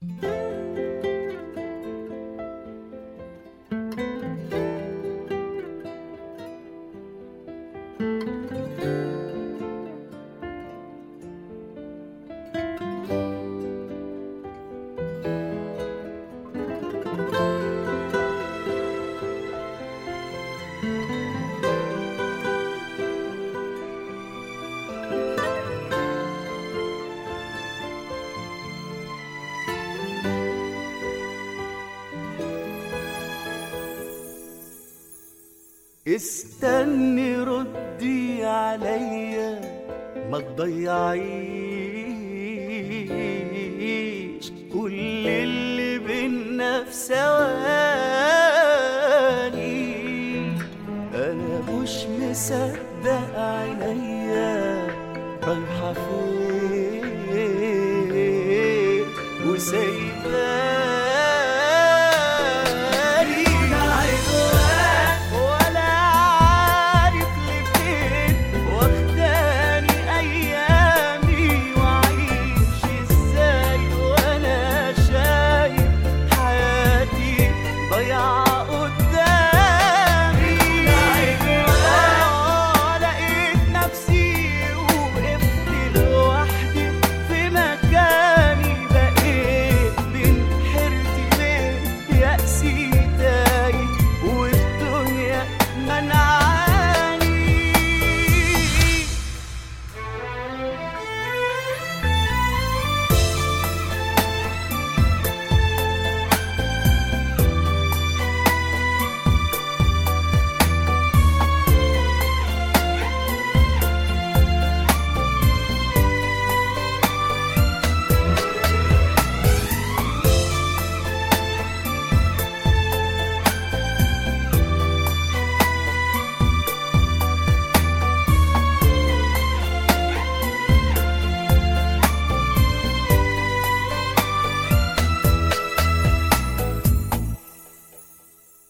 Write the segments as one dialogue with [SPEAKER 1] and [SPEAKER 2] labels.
[SPEAKER 1] استني ردي عليا ما تضيعيش كل اللي بينا في ثواني انا مش مصدق عينيا رايحه فين وسايباني ولا عارف لفين واخداني ايامي واعيش ازاي وانا شايف حياتي ضيعة قدامي آه، لقيت نفسي وقفت لوحدي في مكاني بقيت بين حيرتي بين يأسي تايه والدنيا منعاني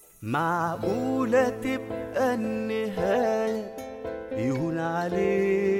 [SPEAKER 1] معقولة تبقى النهاية يهون عليك